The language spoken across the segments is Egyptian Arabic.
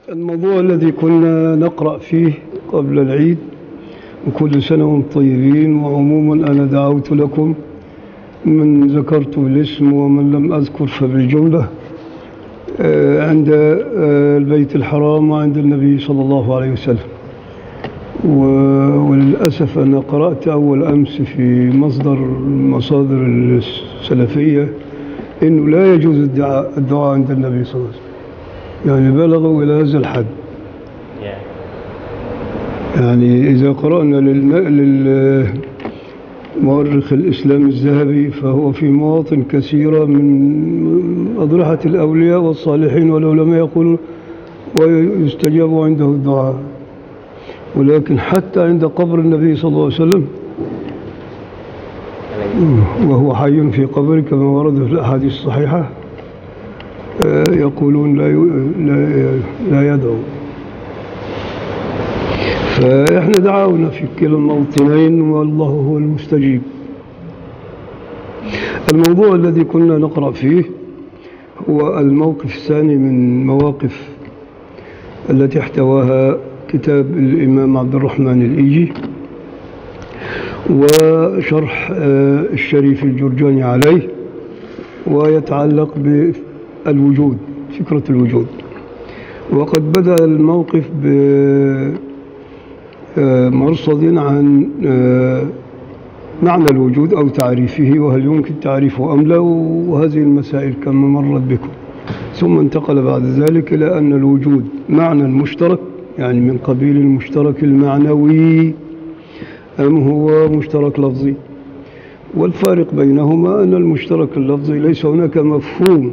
الموضوع الذي كنا نقرأ فيه قبل العيد وكل سنة وانتم طيبين وعموما أنا دعوت لكم من ذكرت الاسم ومن لم أذكر فبالجملة آه، عند آه، البيت الحرام وعند النبي صلى الله عليه وسلم و- وللأسف أنا قرأت أول أمس في مصدر المصادر السلفية إنه لا يجوز الدعاء, الدعاء عند النبي صلى الله عليه وسلم يعني بلغوا إلى هذا الحد يعني إذا قرأنا لل مؤرخ الإسلام الذهبي فهو في مواطن كثيرة من أضرحة الأولياء والصالحين والعلماء يقول ويستجاب عنده الدعاء ولكن حتى عند قبر النبي صلى الله عليه وسلم وهو حي في قبره كما ورد في الأحاديث الصحيحة آه، يقولون لا ي- لا لا يدعو فإحنا دعونا في كلا الموطنين والله هو المستجيب الموضوع الذي كنا نقرأ فيه هو الموقف الثاني من مواقف التي احتواها كتاب الإمام عبد الرحمن الإيجي وشرح آه، الشريف الجرجاني عليه ويتعلق بالوجود فكرة الوجود وقد بدأ الموقف بمرصد عن آه، معنى الوجود أو تعريفه وهل يمكن تعريفه أم لا وهذه المسائل كما مرت بكم ثم انتقل بعد ذلك إلى أن الوجود معنى مشترك يعني من قبيل المشترك المعنوي أم هو مشترك لفظي والفارق بينهما أن المشترك اللفظي ليس هناك مفهوم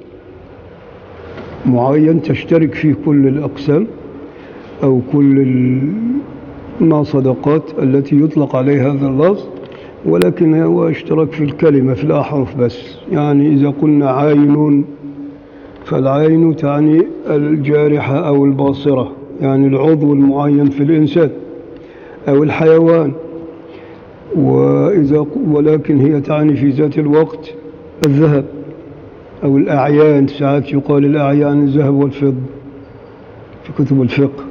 معين تشترك فيه كل الأقسام أو كل المصدقات التي يطلق عليها هذا اللفظ ولكن هو اشتراك في الكلمة في الأحرف بس يعني إذا قلنا عين فالعين تعني الجارحة أو الباصرة يعني العضو المعين في الإنسان أو الحيوان وإذا ولكن هي تعني في ذات الوقت الذهب أو الأعيان ساعات يقال الأعيان الذهب والفضة في كتب الفقه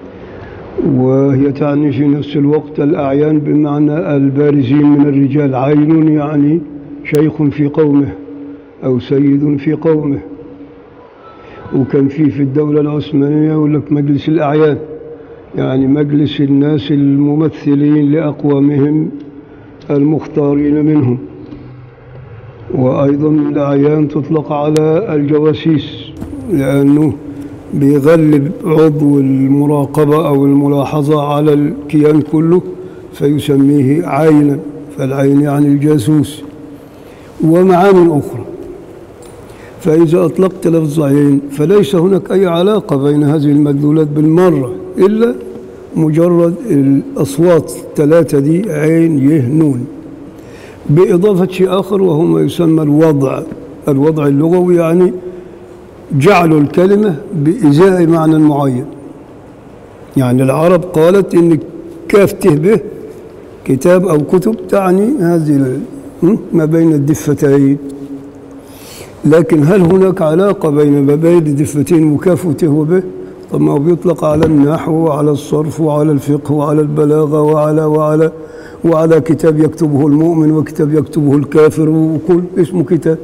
وهي تعني في نفس الوقت الأعيان بمعنى البارزين من الرجال عين يعني شيخ في قومه أو سيد في قومه وكان في في الدولة العثمانية يقول لك مجلس الأعيان يعني مجلس الناس الممثلين لأقوامهم المختارين منهم وأيضا الأعيان تطلق على الجواسيس لأنه بيغلب عضو المراقبة أو الملاحظة على الكيان كله فيسميه عينا فالعين يعني الجاسوس ومعاني أخرى فإذا أطلقت لفظ عين فليس هناك أي علاقة بين هذه المدلولات بالمرة إلا مجرد الأصوات الثلاثة دي عين يه نون بإضافة شيء آخر وهو ما يسمى الوضع الوضع اللغوي يعني جعل الكلمة بإزاء معنى معين يعني العرب قالت إن كاف ته به كتاب أو كتب تعني هذه ال- م? ما بين الدفتين لكن هل هناك علاقة بين ما بين الدفتين وكاف وته وبه طب ما هو بيطلق على النحو وعلى الصرف وعلى الفقه وعلى البلاغة وعلى وعلى وعلى كتاب يكتبه المؤمن وكتاب يكتبه الكافر وكل اسمه كتاب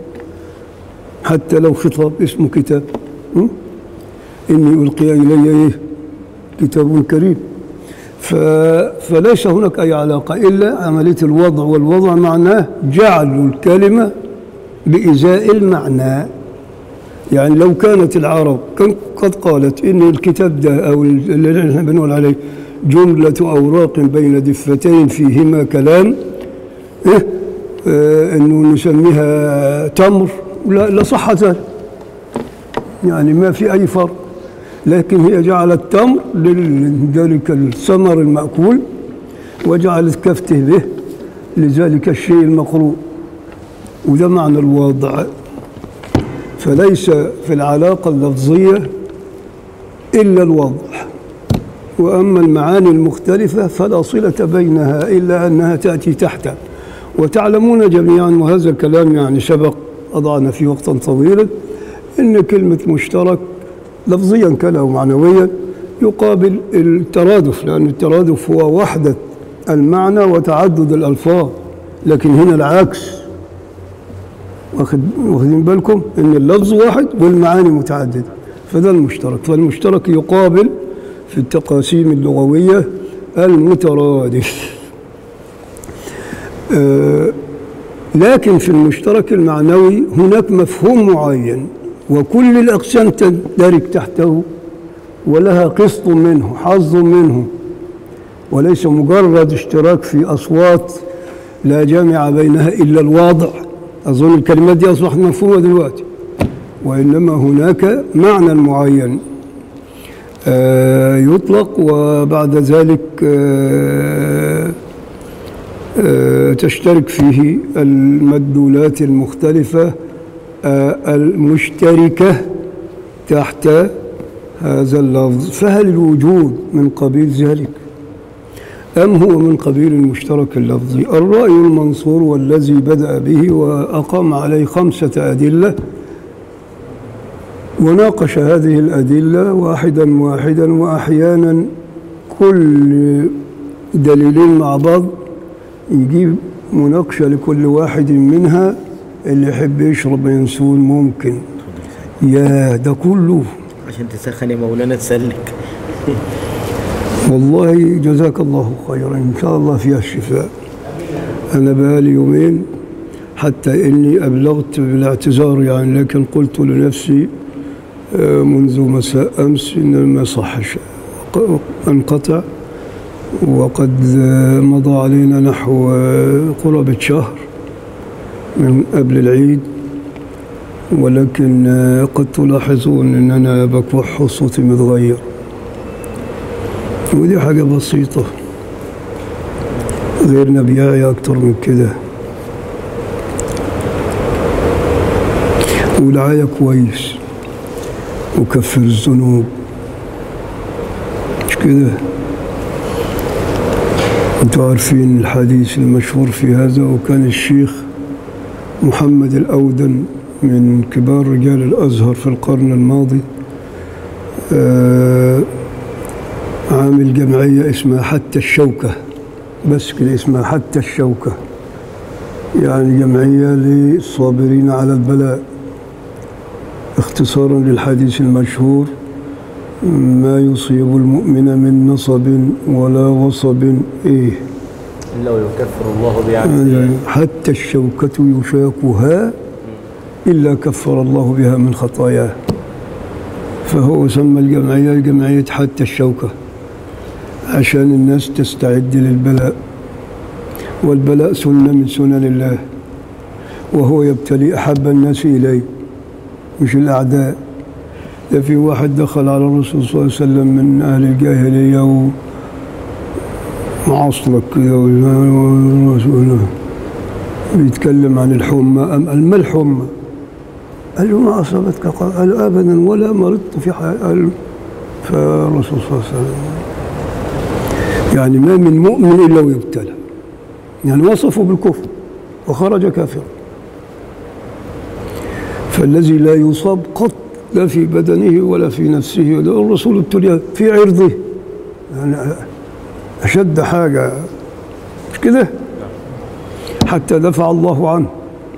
حتى لو خطاب اسمه كتاب م? إني ألقي إلي إيه؟ كتاب كريم ف... فليس هناك أي علاقة إلا عملية الوضع والوضع معناه جعل الكلمة بإزاء المعنى يعني لو كانت العرب كان قد قالت إن الكتاب ده أو اللي نحن بنقول عليه جملة أوراق بين دفتين فيهما كلام إيه؟ آه إنه نسميها تمر لا لصح ذلك يعني ما في أي فرق لكن هي جعلت تمر لذلك الثمر المأكول وجعلت كفته به لذلك الشيء المقروء وده معنى الوضع فليس في العلاقة اللفظية إلا الوضع وأما المعاني المختلفة فلا صلة بينها إلا أنها تأتي تحت وتعلمون جميعا وهذا الكلام يعني سبق أضعنا في وقتا طويلا إن كلمة مشترك لفظيا كان أو معنويا يقابل الترادف لأن الترادف هو وحدة المعنى وتعدد الألفاظ لكن هنا العكس واخد واخدين بالكم ان اللفظ واحد والمعاني متعدده فده المشترك فالمشترك يقابل في التقاسيم اللغويه المترادف آه لكن في المشترك المعنوي هناك مفهوم معين وكل الاقسام تندرج تحته ولها قسط منه حظ منه وليس مجرد اشتراك في اصوات لا جامع بينها الا الواضع أظن الكلمات دي أصبحت مفهومة دلوقتي وإنما هناك معنى معين آه يطلق وبعد ذلك آه آه تشترك فيه المدلولات المختلفة المشتركة تحت هذا اللفظ فهل الوجود من قبيل ذلك أم هو من قبيل المشترك اللفظي الرأي المنصور والذي بدأ به وأقام عليه خمسة أدلة وناقش هذه الأدلة واحدا واحدا وأحيانا كل دليلين مع بعض يجيب مناقشة لكل واحد منها اللي يحب يشرب ينسون ممكن يا ده كله عشان تسخن يا مولانا تسلك والله جزاك الله خيرا إن شاء الله فيها الشفاء أنا بقالي يومين حتى إني أبلغت بالاعتذار يعني لكن قلت لنفسي منذ مساء أمس إن ما صحش انقطع وقد مضى علينا نحو قرابة شهر من قبل العيد ولكن قد تلاحظون ان انا بكح صوتي متغير ودي حاجة بسيطة غيرنا بيعي أكتر من كده والعاية كويس وكفر الذنوب مش كده انتوا عارفين الحديث المشهور في هذا وكان الشيخ محمد الأودن من كبار رجال الأزهر في القرن الماضي آه عامل جمعية اسمها حتى الشوكة بس كده اسمها حتى الشوكة يعني جمعية للصابرين على البلاء اختصارا للحديث المشهور ما يصيب المؤمن من نصب ولا وصب ايه إلا ويكفر الله بها يعني حتى الشوكة يشاكها إلا كفر الله بها من خطاياه فهو سمى الجمعية جمعية حتى الشوكة عشان الناس تستعد للبلاء والبلاء سنة من سنن الله وهو يبتلي أحب الناس إليه مش الأعداء ده في واحد دخل على الرسول صلى الله عليه وسلم من أهل الجاهلية ومعصلك كده والرسول بيتكلم عن الحمى أم ما الحمى؟ قال له ما أصابتك قال أبدا ولا مرضت في قال فالرسول صلى الله عليه وسلم يعني ما من مؤمن إلا ويبتلى يعني وصفه بالكفر وخرج كافرا فالذي لا يصاب قط لا في بدنه ولا في نفسه ولا الرسول ابتلي في عرضه يعني أشد حاجة مش كده حتى دفع الله عنه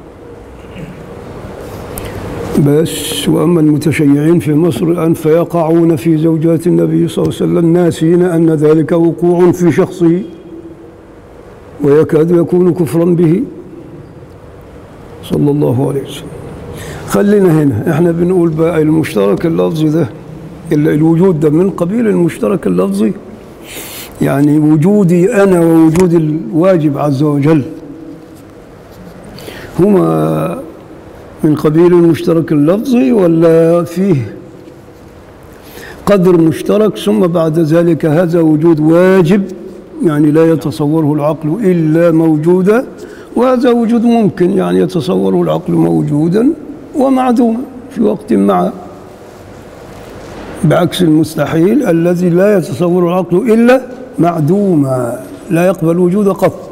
بس وأما المتشيعين في مصر الآن فيقعون في زوجات النبي صلى الله عليه وسلم ناسين أن ذلك وقوع في شخصه ويكاد يكون كفرا به صلى الله عليه وسلم خلينا هنا احنا بنقول بقى المشترك اللفظي ده الوجود ده من قبيل المشترك اللفظي يعني وجودي أنا ووجود الواجب عز وجل هما من قبيل المشترك اللفظي ولا فيه قدر مشترك ثم بعد ذلك هذا وجود واجب يعني لا يتصوره العقل إلا موجودا وهذا وجود ممكن يعني يتصوره العقل موجودا ومعدوما في وقت مع بعكس المستحيل الذي لا يتصور العقل إلا معدوما لا يقبل وجود قط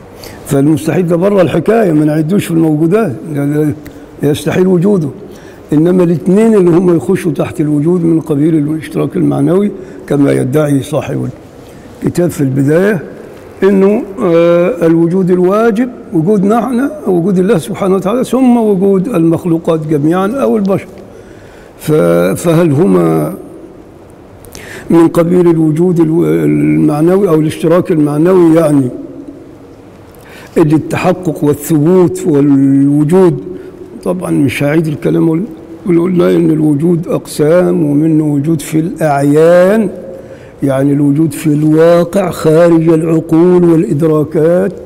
فالمستحيل ده بره الحكاية ما نعدوش في الموجودات يستحيل وجوده إنما الاثنين اللي هم يخشوا تحت الوجود من قبيل الاشتراك المعنوي كما يدعي صاحب الكتاب في البداية إنه آه، الوجود الواجب وجودنا احنا وجود الله سبحانه وتعالى ثم وجود المخلوقات جميعا أو البشر ف- فهل هما من قبيل الوجود الو- المعنوي أو الاشتراك المعنوي يعني اللي التحقق والثبوت والوجود طبعا مش هعيد الكلام وال- وقلنا ان الوجود اقسام ومنه وجود في الاعيان يعني الوجود في الواقع خارج العقول والادراكات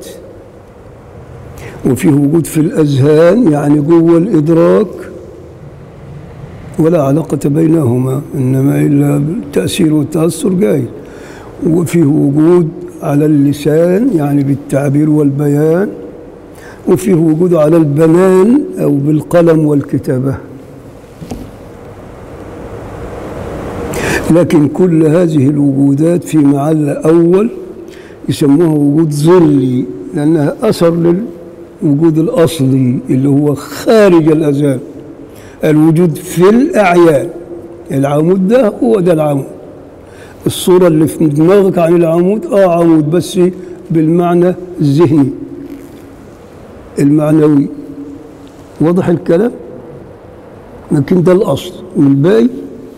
وفيه وجود في الاذهان يعني جوه الادراك ولا علاقة بينهما إنما إلا التأثير والتأثر جاي وفيه وجود على اللسان يعني بالتعبير والبيان وفيه وجود على البنان أو بالقلم والكتابة لكن كل هذه الوجودات في محل أول يسموها وجود ظلي لأنها أثر للوجود الأصلي اللي هو خارج الأذان الوجود في الأعيان العمود ده هو ده العمود الصورة اللي في دماغك عن العمود اه عمود بس بالمعنى الذهني المعنوي واضح الكلام لكن ده الأصل والباقي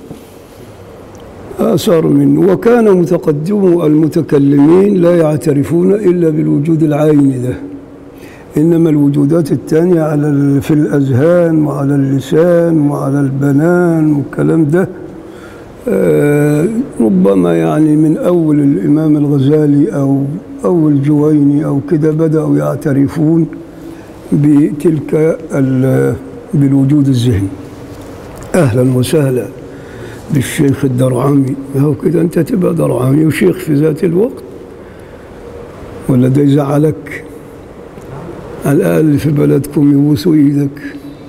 آثار منه وكان متقدم المتكلمين لا يعترفون إلا بالوجود العيني ده إنما الوجودات الثانية على ال- في الأذهان وعلى اللسان وعلى البنان والكلام ده آه، ربما يعني من أول الإمام الغزالي أو أو الجويني أو كده بدأوا يعترفون بتلك ال- بالوجود الذهني أهلا وسهلا بالشيخ الدرعمي هو كده أنت تبقى درعمي وشيخ في ذات الوقت ولا ده يزعلك على الأقل في بلدكم يبوسوا إيدك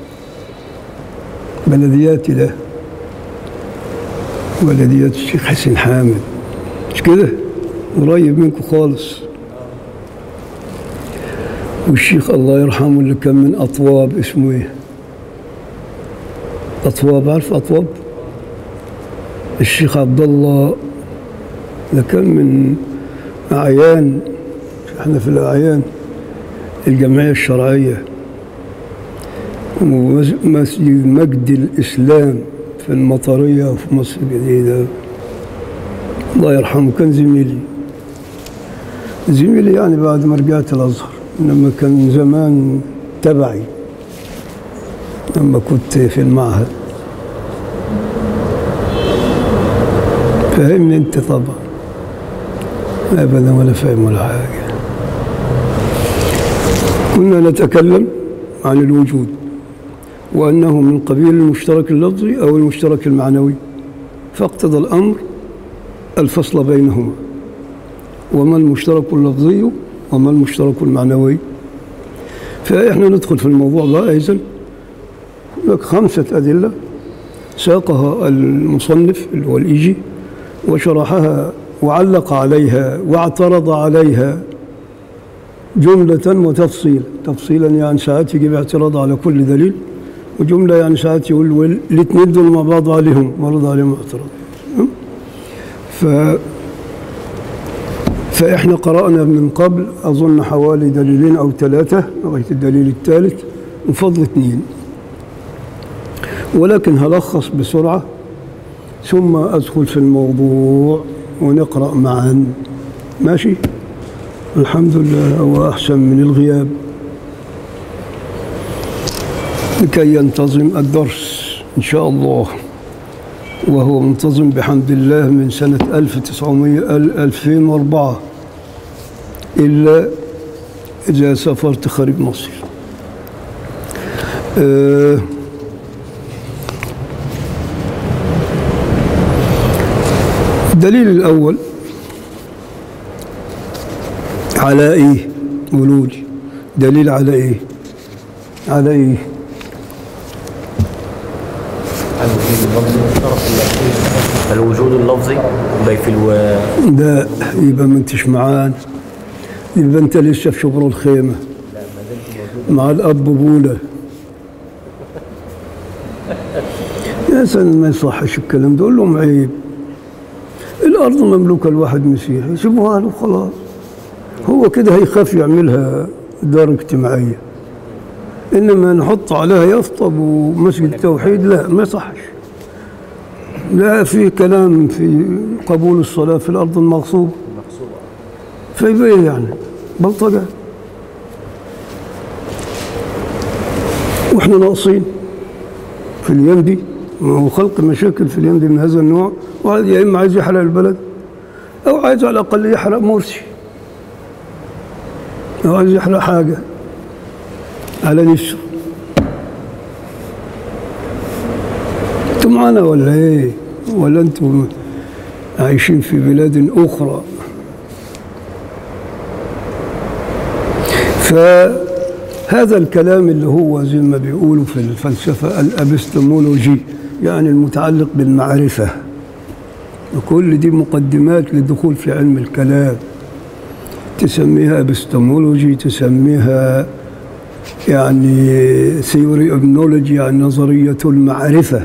بلدياتي ده بلديات الشيخ حسين حامد مش كده قريب منكم خالص والشيخ الله يرحمه اللي كان من أطواب اسمه إيه أطواب عارف أطواب الشيخ عبد الله ده كان من أعيان احنا في الأعيان الجمعية الشرعية ومسجد مجد الإسلام في المطرية وفي مصر الجديدة الله يرحمه كان زميلي زميلي يعني بعد ما رجعت الأزهر إنما كان زمان تبعي لما كنت في المعهد فاهمني أنت طبعا أبدا ولا فاهم ولا حاجة كنا نتكلم عن الوجود وأنه من قبيل المشترك اللفظي أو المشترك المعنوي فاقتضى الأمر الفصل بينهما وما المشترك اللفظي وما المشترك المعنوي فإحنا ندخل في الموضوع بقى إذن هناك خمسة أدلة ساقها المصنف اللي هو الإيجي وشرحها وعلق عليها واعترض عليها جملة وتفصيلا تفصيلا يعني ساعات يجيب اعتراض على كل دليل وجملة يعني ساعات يقول وال- الاثنين دول مع بعض عليهم مرض عليهم اعتراض م? ف فإحنا قرأنا من قبل أظن حوالي دليلين أو ثلاثة لغاية الدليل الثالث وفضل اثنين ولكن هلخص بسرعة ثم أدخل في الموضوع ونقرأ معا ماشي الحمد لله هو أحسن من الغياب لكي ينتظم الدرس إن شاء الله وهو منتظم بحمد الله من سنة 1900 ال- 2004 إلا إذا سافرت خارج مصر آه، الدليل الأول على إيه قولوا لي دليل على إيه على إيه الوجود اللفظي بي في الو... ده يبقى ما انتش معانا يبقى انت لسه في شبر الخيمة مع الأب بولة مثلا ما يصحش الكلام ده قول لهم عيب الارض مملوكه لواحد مسيحي سيبوها له خلاص هو كده هيخاف يعملها دار اجتماعيه انما نحط عليها يافطه ومسجد التوحيد لا ما يصحش لا في كلام في قبول الصلاه في الارض المغصوبه فيبقى ايه يعني بلطجه واحنا ناقصين في الايام دي ما هو خلق مشاكل في الايام دي من هذا النوع واحد يا اما عايز يحرق البلد او عايز على الاقل يحرق مرسي او عايز يحرق حاجه على نفسه انتوا معانا ولا ايه ولا انتوا عايشين في بلاد اخرى فهذا الكلام اللي هو زي ما بيقولوا في الفلسفة الأبستمولوجي يعني المتعلق بالمعرفة وكل دي مقدمات للدخول في علم الكلام تسميها أبستمولوجي تسميها يعني ثيوري اوف نولوجي يعني نظرية المعرفة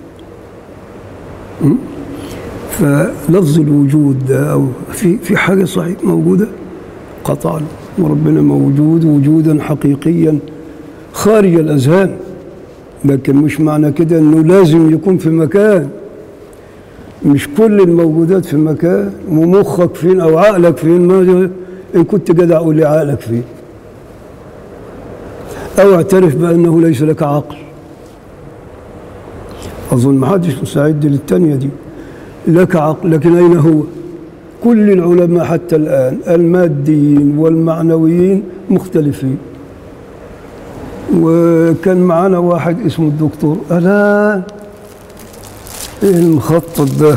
م? فلفظ الوجود ده أو في في حاجة صحيح موجودة قطعا وربنا موجود وجودا حقيقيا خارج الأذهان لكن مش معنى كده أنه لازم يكون في مكان مش كل الموجودات في مكان ومخك فين أو عقلك فين ما إن كنت جدع قول لي عقلك فين أو اعترف بأنه ليس لك عقل أظن ما حدش مستعد للتانية دي لك عقل لكن أين هو؟ كل العلماء حتى الآن الماديين والمعنويين مختلفين وكان معنا واحد اسمه الدكتور ألا إيه المخطط ده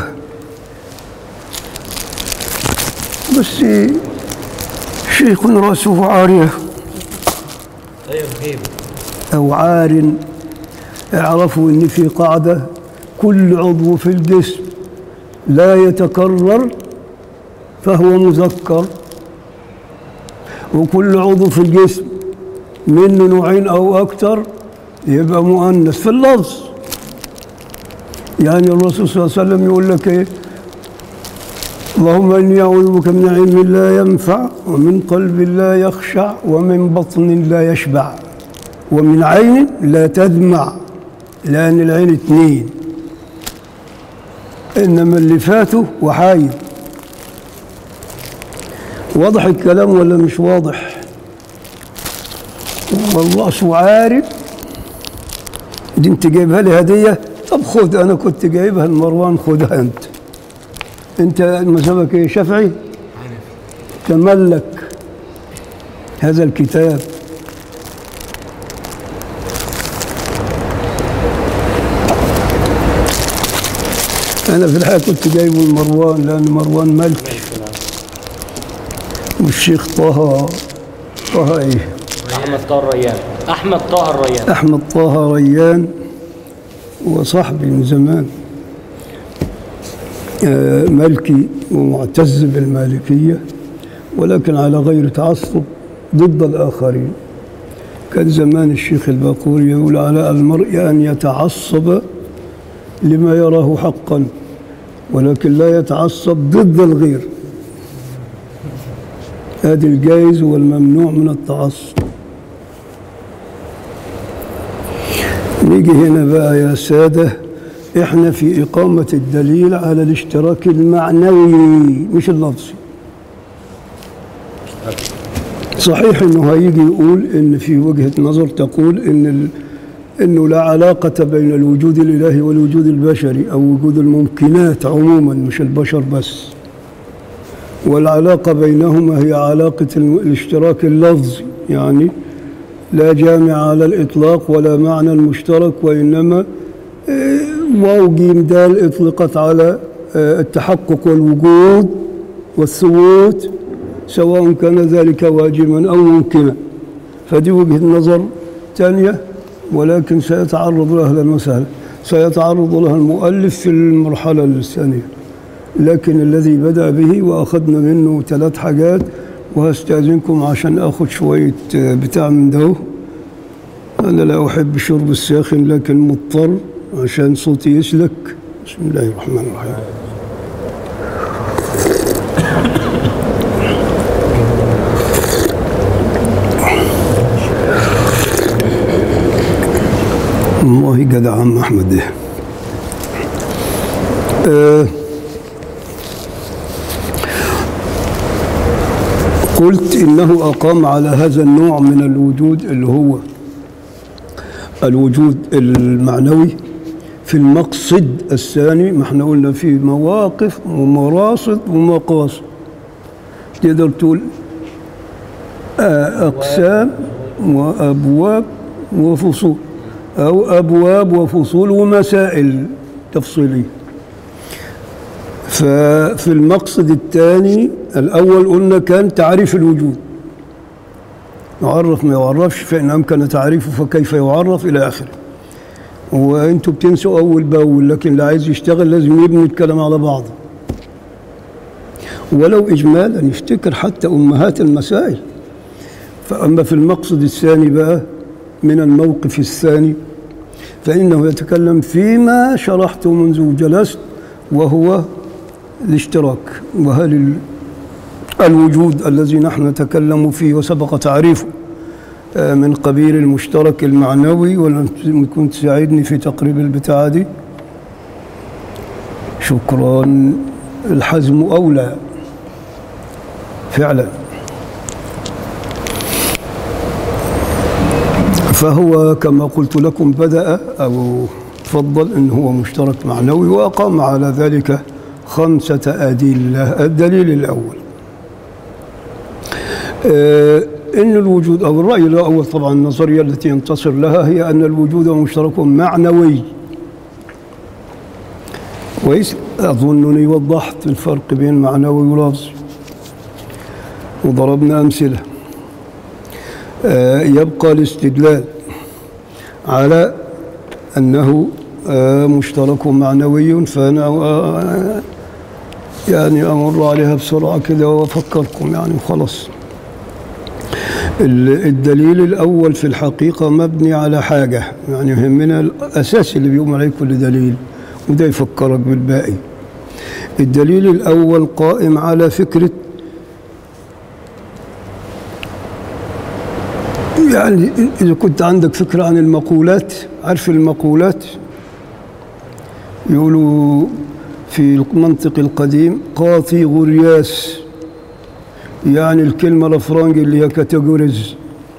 بس شيخ رأسه عارية أو عار اعرفوا إن في قاعدة كل عضو في الجسم لا يتكرر فهو مذكر وكل عضو في الجسم منه نوعين أو أكثر يبقى مؤنث في اللفظ يعني الرسول صلى الله عليه وسلم يقول لك إيه اللهم إني أعوذ بك من علم لا ينفع ومن قلب لا يخشع ومن بطن لا يشبع ومن عين لا تدمع لأن العين اتنين إنما اللي فاته وحايد واضح الكلام ولا مش واضح والله شو عارف دي انت جايبها لي هديه طب خد انا كنت جايبها لمروان خدها انت انت مذهبك ايه شافعي تملك هذا الكتاب انا في الحقيقه كنت جايبه لمروان لان مروان ملكي والشيخ طه طه ايه احمد طه الريان احمد طه الريان احمد طه ريان وصاحبي من زمان آه، ملكي ومعتز بالمالكيه ولكن على غير تعصب ضد الاخرين كان زمان الشيخ الباقوري يقول على المرء ان يتعصب لما يراه حقا ولكن لا يتعصب ضد الغير هذا الجائز والممنوع من التعصب نيجي هنا بقى يا سادة احنا في إقامة الدليل على الاشتراك المعنوي مش اللفظي صحيح انه هيجي يقول ان في وجهة نظر تقول ان ال... انه لا علاقة بين الوجود الالهي والوجود البشري او وجود الممكنات عموما مش البشر بس والعلاقة بينهما هي علاقة الم- الاشتراك اللفظي يعني لا جامع على الإطلاق ولا معنى المشترك وإنما آه، واو جيم دال أطلقت على آه، التحقق والوجود والثبوت سواء كان ذلك واجبا أو ممكنا فدي وجهة نظر ثانية ولكن سيتعرض لها أهلا وسهلا سيتعرض لها المؤلف في المرحلة الثانية لكن الذي بدأ به وأخذنا منه ثلاث حاجات وهستأذنكم عشان أخذ شوية آه، بتاع من ده أنا لا أحب شرب الساخن لكن مضطر عشان صوتي يسلك بسم الله الرحمن الرحيم والله جدع عم احمد ده آه قلت انه اقام على هذا النوع من الوجود اللي هو الوجود المعنوي في المقصد الثاني ما احنا قلنا في مواقف ومراصد ومقاصد تقدر تقول آه، اقسام وابواب وفصول او ابواب وفصول ومسائل تفصيليه ففي المقصد الثاني الأول قلنا كان تعريف الوجود يعرف ما يعرفش فإن أمكن تعريفه فكيف يعرف إلى آخره وأنتوا بتنسوا أول بأول لكن اللي عايز يشتغل لازم يبني الكلام على بعضه ولو إجمالا يفتكر حتى أمهات المسائل فأما في المقصد الثاني بقى من الموقف الثاني فإنه يتكلم فيما شرحت منذ جلست وهو الاشتراك وهل ال- الوجود الذي نحن نتكلم فيه وسبق تعريفه آه، من قبيل المشترك المعنوي ولا كنت تساعدني في تقريب البتاعة دي شكرا الحزم أولى فعلا فهو كما قلت لكم بدأ أو تفضل أنه هو مشترك معنوي وأقام على ذلك خمسة أدلة الدليل الأول آه، إن الوجود أو الرأي الأول طبعا النظرية التي ينتصر لها هي أن الوجود مشترك معنوي كويس أظنني وضحت الفرق بين معنوي ولفظي وضربنا أمثلة آه، يبقى الاستدلال على أنه آه، مشترك معنوي فأنا آه، يعني أمر عليها بسرعة كده وأفكركم يعني وخلاص ال- الدليل الأول في الحقيقة مبني على حاجة يعني يهمنا الأساس اللي بيقوم عليه كل دليل وده يفكرك بالباقي الدليل الأول قائم على فكرة يعني إذا كنت عندك فكرة عن المقولات عارف المقولات يقولوا في المنطق القديم قاطي غرياس يعني الكلمة الأفرنجي اللي هي كاتيجوريز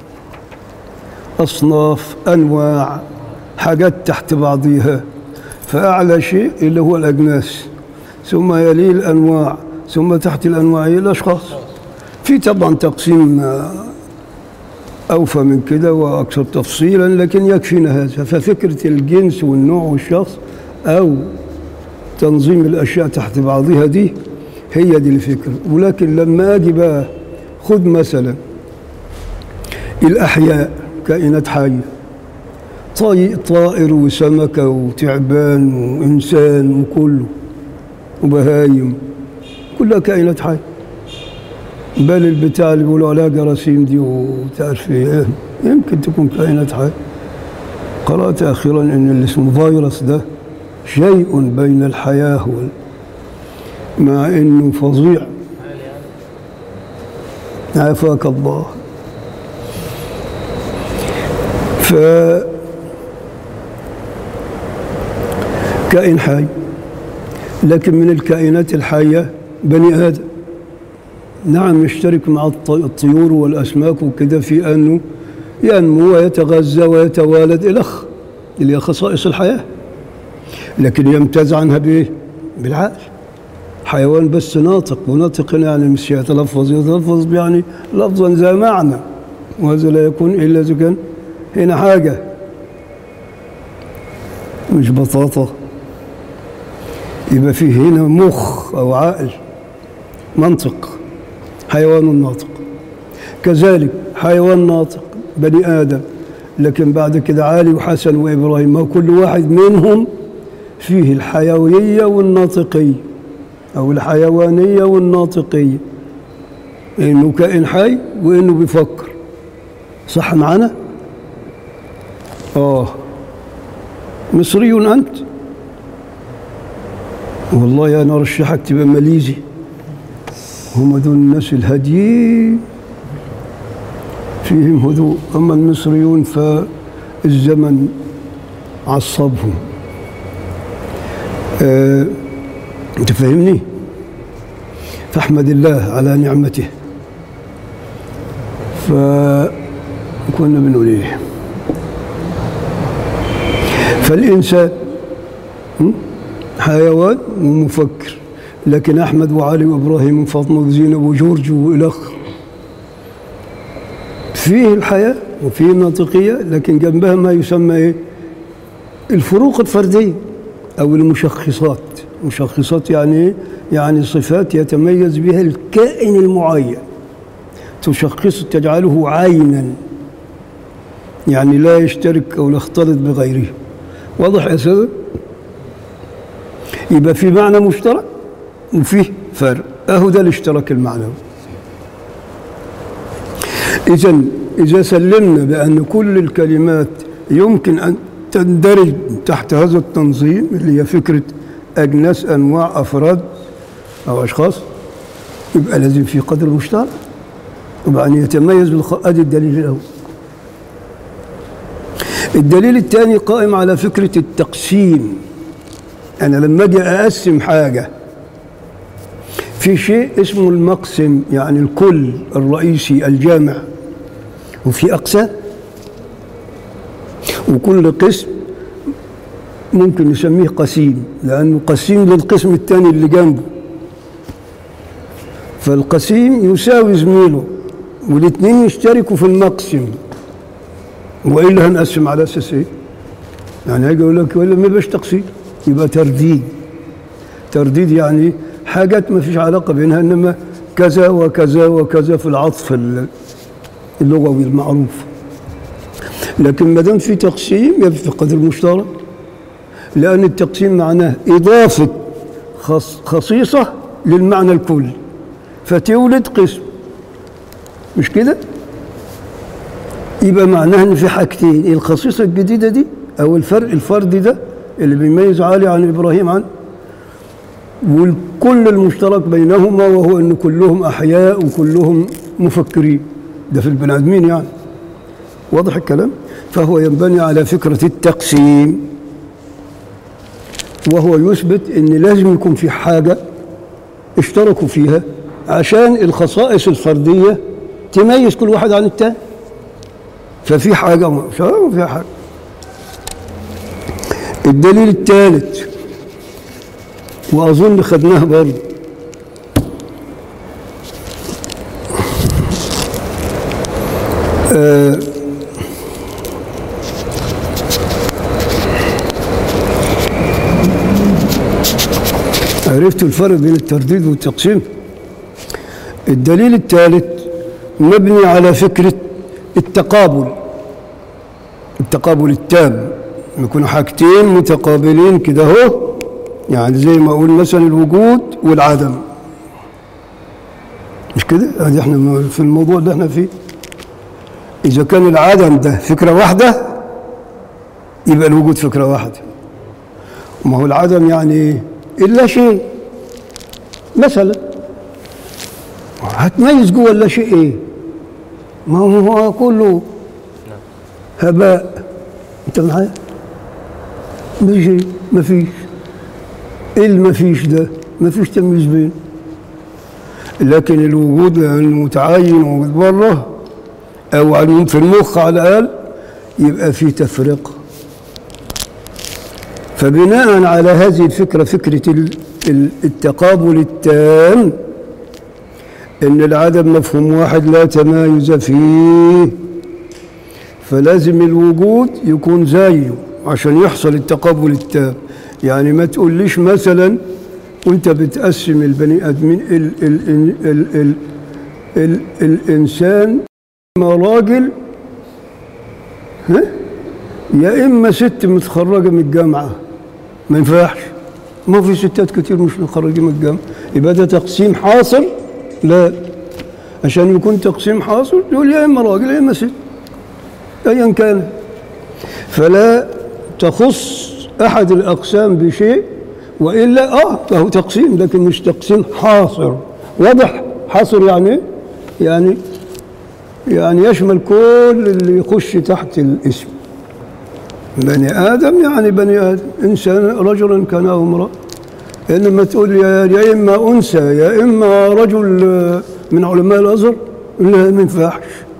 أصناف أنواع حاجات تحت بعضيها فأعلى شيء اللي هو الأجناس ثم يليه الأنواع ثم تحت الأنواع هي الأشخاص في طبعا تقسيم آه، أوفى من كده وأكثر تفصيلا لكن يكفينا هذا ففكرة الجنس والنوع والشخص أو تنظيم الأشياء تحت بعضها دي هي دي الفكرة ولكن لما أجي بقى خد مثلا الأحياء كائنات حية طي- طائر وسمكة وتعبان وإنسان وكله وبهايم كلها كائنات حية بل البتاع اللي بيقولوا عليها جراثيم دي وتعرف ايه يمكن تكون كائنات حية قرأت أخيرا أن اللي اسمه فيروس ده شيء بين الحياة وال مع أنه فظيع عافاك الله ف كائن حي لكن من الكائنات الحية بني آدم نعم يشترك مع الط- الطيور والأسماك وكده في أنه ينمو ويتغذى ويتوالد إلخ اللي هي خصائص الحياة لكن يمتاز عنها بإيه؟ بالعقل حيوان بس ناطق وناطق هنا يعني مش يتلفظ يتلفظ يعني لفظا ذا معنى وهذا لا يكون إلا إذا كان هنا حاجة مش بطاطا يبقى فيه هنا مخ أو عقل منطق حيوان ناطق كذلك حيوان ناطق بني آدم لكن بعد كده علي وحسن وإبراهيم ما كل واحد منهم فيه الحيوية والناطقية أو الحيوانية والناطقية إنه كائن حي وإنه بيفكر صح معنا؟ آه مصري أنت والله أنا رشحك تبقى ماليزي هم دول الناس الهاديين فيهم هدوء أما المصريون فالزمن عصبهم أه أنت فاهمني فاحمد الله على نعمته فكنا بنقول ايه فالإنسان م? حيوان ومفكر لكن أحمد وعلي وإبراهيم وفاطمة وزينب وجورج وإلخ فيه الحياة وفيه الناطقية لكن جنبها ما يسمى إيه؟ الفروق الفردية أو المشخصات مشخصات يعني إيه؟ يعني صفات يتميز بها الكائن المعين تشخص تجعله عينا يعني لا يشترك أو يختلط بغيره واضح يا سيدي يبقى في معنى مشترك وفيه فرق اهو ده الاشتراك المعنوي اذا اذا سلمنا بان كل الكلمات يمكن ان تندرج تحت هذا التنظيم اللي هي فكره اجناس انواع افراد او اشخاص يبقى لازم في قدر مشترك وبعدين يتميز بالخ... ادي الدليل الاول الدليل الثاني قائم على فكره التقسيم أنا لما أجي أقسم حاجة في شيء اسمه المقسم يعني الكل الرئيسي الجامع وفي أقسام وكل قسم ممكن نسميه قسيم لأنه قسيم للقسم الثاني اللي جنبه فالقسيم يساوي زميله والاثنين يشتركوا في المقسم وإلا هنقسم على أساس إيه؟ يعني هيجي يقول لك ولا ما يبقاش تقسيم يبقى ترديد ترديد يعني حاجات ما فيش علاقة بينها إنما كذا وكذا وكذا في العطف اللغوي المعروف لكن ما دام في تقسيم يبقى في قدر مشترك لأن التقسيم معناه إضافة خص خصيصة للمعنى الكلي فتولد قسم مش كده؟ يبقى معناه إن في حاجتين الخصيصة الجديدة دي أو الفرق الفردي ده اللي بيميز علي عن ابراهيم عن والكل المشترك بينهما وهو ان كلهم احياء وكلهم مفكرين ده في البني ادمين يعني واضح الكلام فهو ينبني على فكره التقسيم وهو يثبت ان لازم يكون في حاجه اشتركوا فيها عشان الخصائص الفرديه تميز كل واحد عن التاني ففي حاجه وفي حاجه الدليل الثالث وأظن خدناه برضه آه عرفتوا الفرق بين الترديد والتقسيم الدليل الثالث مبني على فكرة التقابل التقابل التام يكونوا حاجتين متقابلين كده اهو يعني زي ما اقول مثلا الوجود والعدم مش كده ادي احنا في الموضوع اللي احنا فيه اذا كان العدم ده فكره واحده يبقى الوجود فكره واحده ما هو العدم يعني ايه الا شيء مثلا هتميز جوه الا شيء ايه ما هو كله هباء انت معايا ماشي ما فيش ايه اللي ما فيش ده ما فيش تمييز بين لكن الوجود لانه متعين وجود بره او على في المخ على الاقل يبقى في تفرقه فبناء على هذه الفكره فكره التقابل التام ان العدم مفهوم واحد لا تمايز فيه فلازم الوجود يكون زيه عشان يحصل التقابل التام يعني ما تقوليش مثلا وانت بتقسم البني ادمين ال ال ال ال ال ال الانسان اما راجل ها يا اما ست متخرجه من الجامعه ما ينفعش ما في ستات كتير مش متخرجين من الجامعه يبقى ده تقسيم حاصل لا عشان يكون تقسيم حاصل يقول يا اما راجل يا اما ست ايا كان فلا تخص أحد الأقسام بشيء وإلا آه فهو تقسيم لكن مش تقسيم حاصر واضح حاصر يعني إيه؟ يعني يعني يشمل كل اللي يخش تحت الاسم بني آدم يعني بني آدم إنسان رجلا كان أو امرأة إنما تقول يا يا إما أنثى يا إما رجل آه، من علماء الأزهر لا ما ينفعش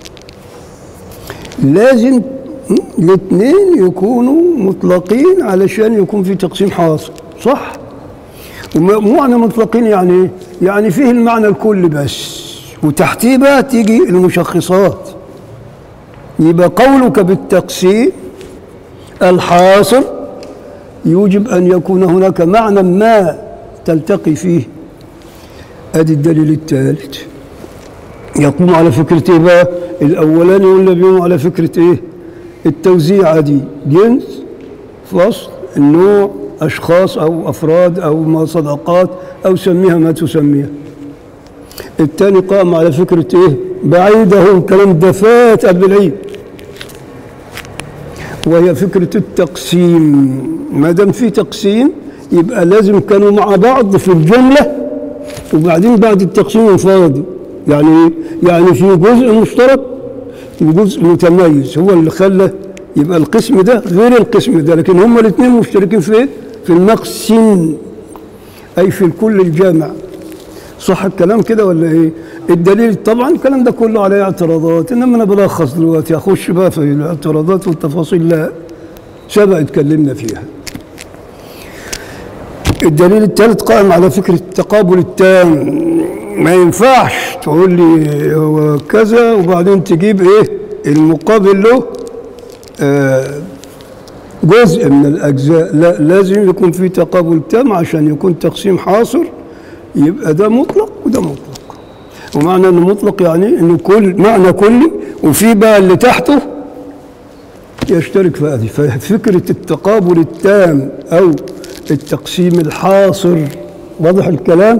لازم الاثنين يكونوا مطلقين علشان يكون في تقسيم حاصل صح ومعنى مطلقين يعني إيه؟ يعني فيه المعنى الكلي بس وتحتيه بقى تيجي المشخصات يبقى قولك بالتقسيم الحاصل يوجب أن يكون هناك معنى ما تلتقي فيه ادي الدليل الثالث يقوم على فكرة ايه بقى الاولاني ولا بيقوم على فكرة ايه التوزيع دي جنس فصل النوع اشخاص او افراد او ما صداقات او سميها ما تسميها الثاني قام على فكرة ايه بعيده الكلام ده فات قبل العيد وهي فكرة التقسيم ما دام في تقسيم يبقى لازم كانوا مع بعض في الجملة وبعدين بعد التقسيم انفرادوا يعني إيه؟ يعني في جزء مشترك وجزء متميز هو اللي خلى يبقى القسم ده غير القسم ده لكن هما الاثنين مشتركين في ايه؟ في المقسم اي في الكل الجامع صح الكلام كده ولا ايه؟ الدليل طبعا الكلام ده كله عليه اعتراضات انما انا بلخص دلوقتي اخش بقى في الاعتراضات والتفاصيل لا سبق اتكلمنا فيها. الدليل الثالث قائم على فكره التقابل التام ما ينفعش تقول لي هو كذا وبعدين تجيب ايه؟ المقابل له آه جزء من الاجزاء لا لازم يكون في تقابل تام عشان يكون تقسيم حاصر يبقى ده مطلق وده مطلق ومعنى انه مطلق يعني انه كل معنى كلي وفي بقى اللي تحته يشترك في هذه ففكرة التقابل التام أو التقسيم الحاصر واضح الكلام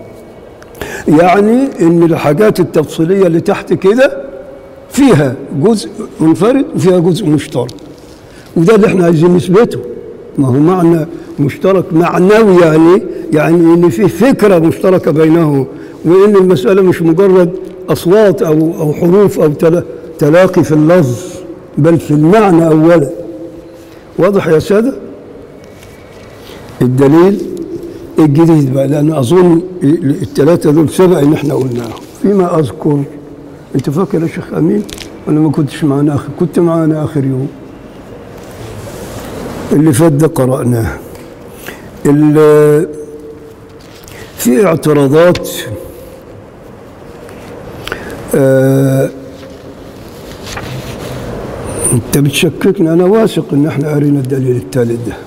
يعني ان الحاجات التفصيلية اللي تحت كده فيها جزء منفرد وفيها جزء مشترك وده اللي احنا عايزين نثبته ما هو معنى مشترك معنوي يعني يعني ان في فكره مشتركه بينهم وان المساله مش مجرد اصوات او او حروف او تلا- تلاقي في اللفظ بل في المعنى اولا واضح يا ساده الدليل الجديد بقى لان اظن الثلاثه دول سبق ان احنا قلناهم فيما اذكر انت فاكر يا شيخ امين ولا ما كنتش معنا اخر كنت معنا اخر يوم اللي فات ده قرأناه ال- في اعتراضات آه، انت بتشككني انا واثق ان احنا قرينا الدليل الثالث ده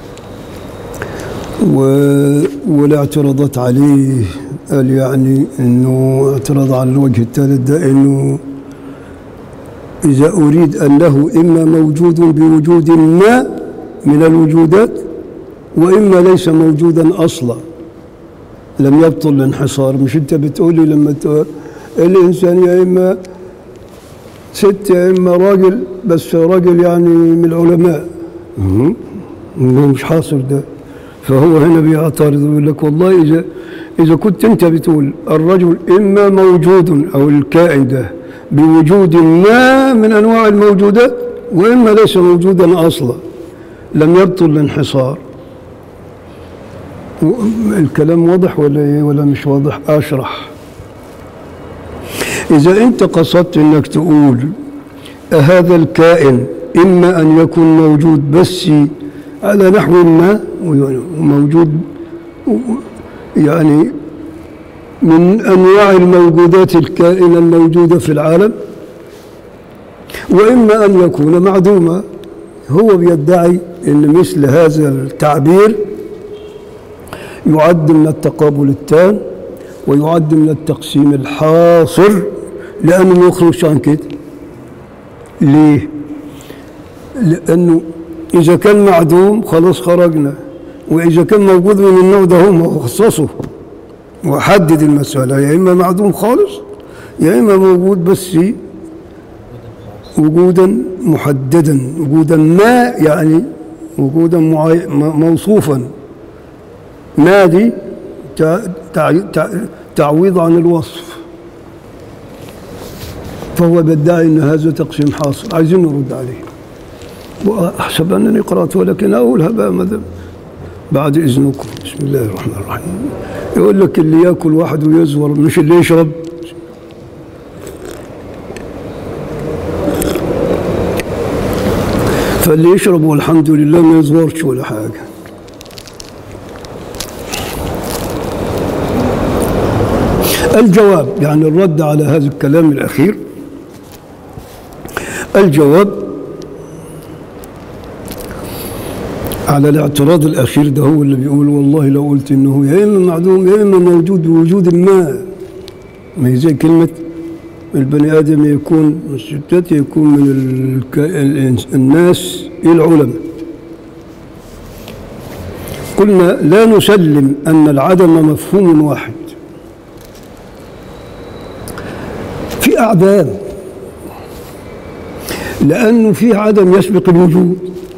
و... والاعتراضات عليه قال يعني انه اعتراض على الوجه الثالث ده انه إذا أريد أنه إما موجود بوجود ما من الوجودات وإما ليس موجودا أصلا لم يبطل الانحصار مش أنت بتقولي لما تقول الإنسان يا إما ست يا إما راجل بس راجل يعني من العلماء مهم. مش حاصل ده فهو هنا بيعترض ويقول لك والله إذا إذا كنت أنت بتقول الرجل إما موجود أو الكائن ده بوجود ما من أنواع الموجودات وإما ليس موجودا أصلا لم يبطل الانحصار و- الكلام واضح ولا إيه ولا مش واضح أشرح إذا أنت قصدت أنك تقول هذا الكائن إما أن يكون موجود بس على نحو ما وموجود يعني من أنواع الموجودات الكائنة الموجودة في العالم وإما أن يكون معدوما هو بيدعي أن مثل هذا التعبير يعد من التقابل التام ويعد من التقسيم الحاصر لأنه ما يخرجش عن كده ليه؟ لأنه إذا كان معدوم خلاص خرجنا وإذا كان موجود من النوع ده هم خصصه وحدد المسألة يا إما معدوم خالص يا إما موجود بس وجودا محددا وجودا ما يعني وجودا معي... م- موصوفا نادي تع... تع... تع... تعويض عن الوصف فهو بيدعي ان هذا تقسيم حاصل عايزين نرد عليه واحسب انني قرات ولكن اقولها بقى مدام بعد اذنكم بسم الله الرحمن الرحيم يقول لك اللي ياكل واحد ويزور مش اللي يشرب فاللي يشرب والحمد لله ما يزورش ولا حاجه الجواب يعني الرد على هذا الكلام الأخير الجواب على الاعتراض الأخير ده هو اللي بيقول والله لو قلت إنه يا إما معدوم يا إما موجود بوجود ما ما هي زي كلمة البني آدم يكون الستات يكون من الك... الإنس- الناس إلى العلماء قلنا لا نسلم أن العدم مفهوم واحد في أعدام لأنه في عدم يسبق الوجود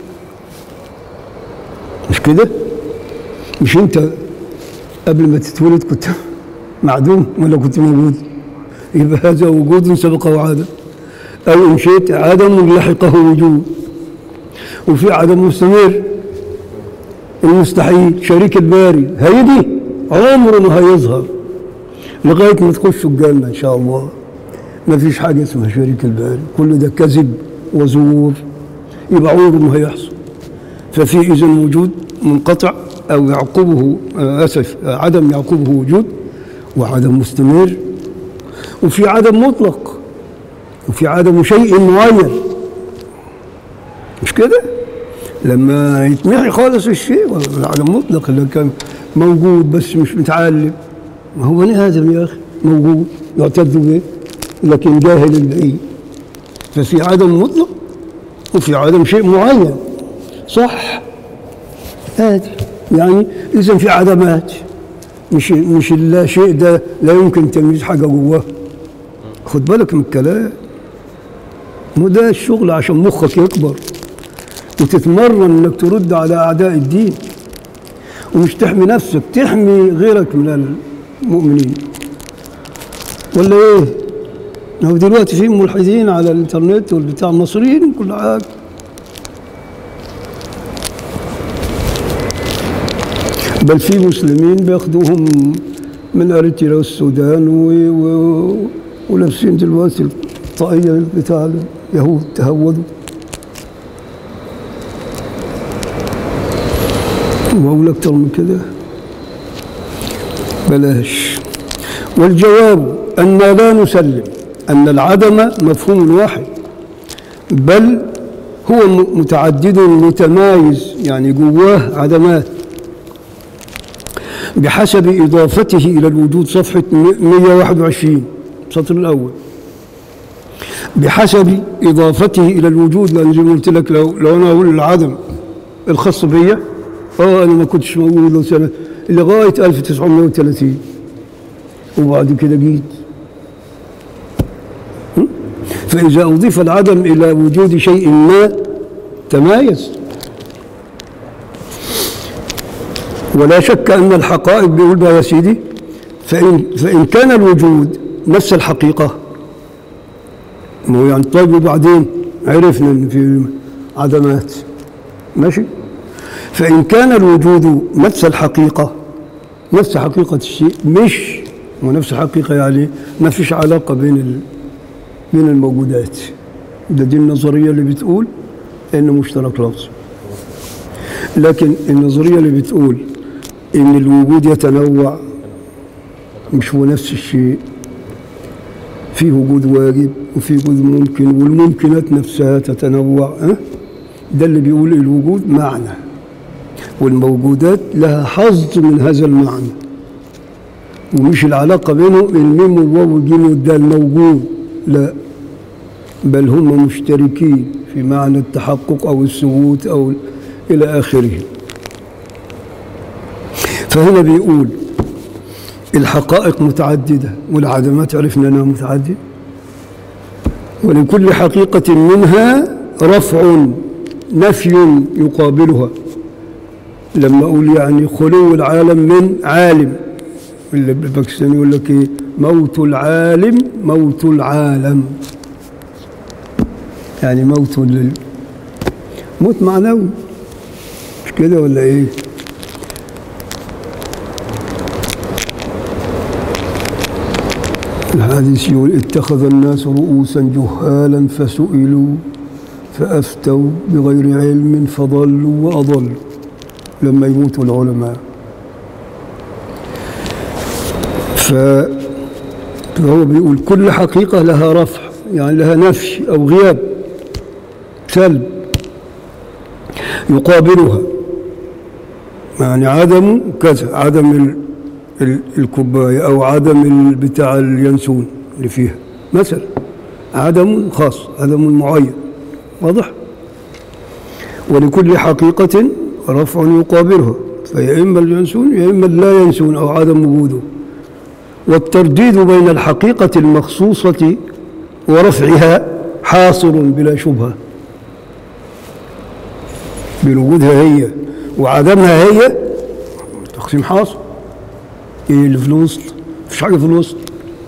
مش كده؟ مش أنت قبل ما تتولد كنت معدوم ولا كنت موجود؟ يبقى هذا وجود سبقه عدم أو إن شئت عدم لحقه وجود وفي عدم مستمر المستحيل شريك الباري هيجي عمره ما هيظهر لغاية ما تخشوا الجنة إن شاء الله ما فيش حاجة اسمها شريك الباري كل ده كذب وزور يبقى عمره ما هيحصل ففي إذن وجود منقطع أو يعقبه آه، أسف آه، عدم يعقبه وجود وعدم مستمر وفي عدم مطلق وفي عدم شيء معين مش كده؟ لما يتمحي خالص الشيء ولا العدم مطلق اللي كان موجود بس مش متعلم ما هو بني ادم يا اخي موجود يعتد به لكن جاهل البعيد ففي عدم مطلق وفي عدم شيء معين صح هادي يعني اذا في عدمات مش مش اللا شيء ده لا يمكن تمييز حاجه جواه خد بالك من الكلام مو ده الشغل عشان مخك يكبر وتتمرن انك ترد على اعداء الدين ومش تحمي نفسك تحمي غيرك من المؤمنين ولا ايه؟ هو دلوقتي في ملحدين على الانترنت والبتاع المصريين كل حاجه بل في مسلمين بياخدوهم من اريتريا والسودان و... و... ولابسين دلوقتي الطاقيه بتاع اليهود تهودوا واقول اكتر من كده بلاش والجواب ان لا نسلم ان العدم مفهوم واحد بل هو م- متعدد متمايز يعني جواه عدمات بحسب إضافته إلى الوجود صفحة 121 السطر الأول بحسب إضافته إلى الوجود لأن زي ما قلت لك لو, لو أنا أقول العدم الخاص بيا اه انا ما كنتش موجود لو سنه لغايه 1930 وبعد كده جيت م? فاذا اضيف العدم الى وجود شيء ما تمايز ولا شك ان الحقائق بيقول بقى يا سيدي فان فان كان الوجود نفس الحقيقه ما هو يعني طيب وبعدين عرفنا ان في عدمات ماشي فإن كان الوجود نفس الحقيقة نفس حقيقة الشيء مش ونفس الحقيقة يعني ما فيش علاقة بين ال... بين الموجودات ده دي النظرية اللي بتقول إنه مشترك لفظي لكن النظرية اللي بتقول إن الوجود يتنوع مش هو نفس الشيء في وجود واجب وفي وجود ممكن والممكنات نفسها تتنوع أه؟ ده اللي بيقول الوجود معنى والموجودات لها حظ من هذا المعنى ومش العلاقة بينه الميم والواو والجيم والدال موجود لا بل هم مشتركين في معنى التحقق أو الثبوت أو إلى آخره فهنا بيقول الحقائق متعددة والعدمات عرفنا أنها متعددة ولكل حقيقة منها رفع نفي يقابلها لما أقول يعني خلو العالم من عالم اللي بالباكستاني يقول لك إيه موت العالم موت العالم يعني موت لل... موت معنوي مش كده ولا ايه الحديث يقول اتخذ الناس رؤوسا جهالا فسئلوا فأفتوا بغير علم فضلوا وأضلوا لما يموتوا العلماء ف فهو بيقول كل حقيقة لها رفع يعني لها نفي أو غياب سلب يقابلها يعني عدم كذا عدم ال- ال- الكوباية أو عدم ال- بتاع اليانسون اللي فيها مثلا عدم خاص عدم معين واضح ولكل حقيقة رفع يقابلها فيا إما اليانسون يا إما لا ينسون أو عدم وجوده والترديد بين الحقيقة المخصوصة ورفعها حاصل بلا شبهة بين وجودها هي وعدمها هي تقسيم حاصل ايه اللي في الوسط مفيش حاجة في الوسط